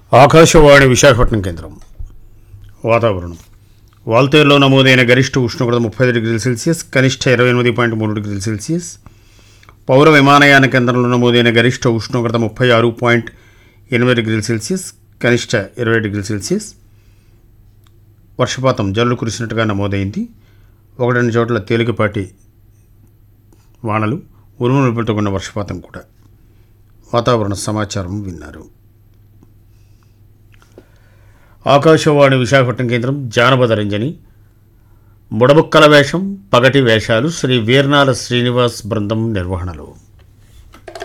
ఆకాశవాణి విశాఖపట్నం కేంద్రం వాతావరణం వాల్తేరులో నమోదైన గరిష్ట ఉష్ణోగ్రత ముప్పై డిగ్రీల సెల్సియస్ కనిష్ట ఇరవై ఎనిమిది పాయింట్ మూడు డిగ్రీల సెల్సియస్ పౌర విమానయాన కేంద్రంలో నమోదైన గరిష్ట ఉష్ణోగ్రత ముప్పై ఆరు పాయింట్ ఎనిమిది డిగ్రీల సెల్సియస్ కనిష్ట ఇరవై డిగ్రీల సెల్సియస్ వర్షపాతం జల్లు కురిసినట్టుగా నమోదైంది ఒకటి రెండు చోట్ల తేలికపాటి వానలు ఉరుములతో కూడిన వర్షపాతం కూడా వాతావరణ సమాచారం విన్నారు ఆకాశవాణి విశాఖపట్నం కేంద్రం జానపద రంజని బుడబుక్కల వేషం పగటి వేషాలు శ్రీ వీర్నాల శ్రీనివాస్ బృందం నిర్వహణలో